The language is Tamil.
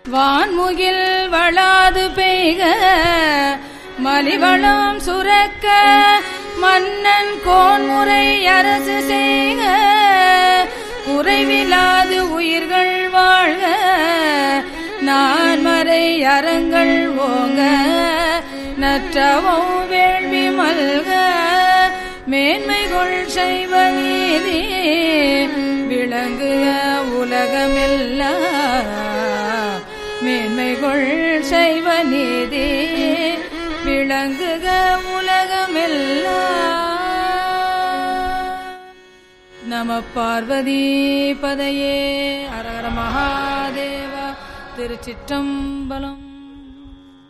வான்முகில் வளாது பெய்க மலிவளம் சுரக்க மன்னன் கோன்முறை அரசு செய்க குறைவிலாது உயிர்கள் வாழ்க நான் மறை அறங்கள் ஓங்க நற்றவும் வேள்வி மல்க மேன்மைகொள் செய்வ நீதி விளங்குக உலகமெல்லாம் மேன்மைகொள் செய்வ நீதி விளங்குக உலகமெல்லாம் நம பார்வதி பதையே அரகர மகாதேவா திருச்சிற்றம்பலம்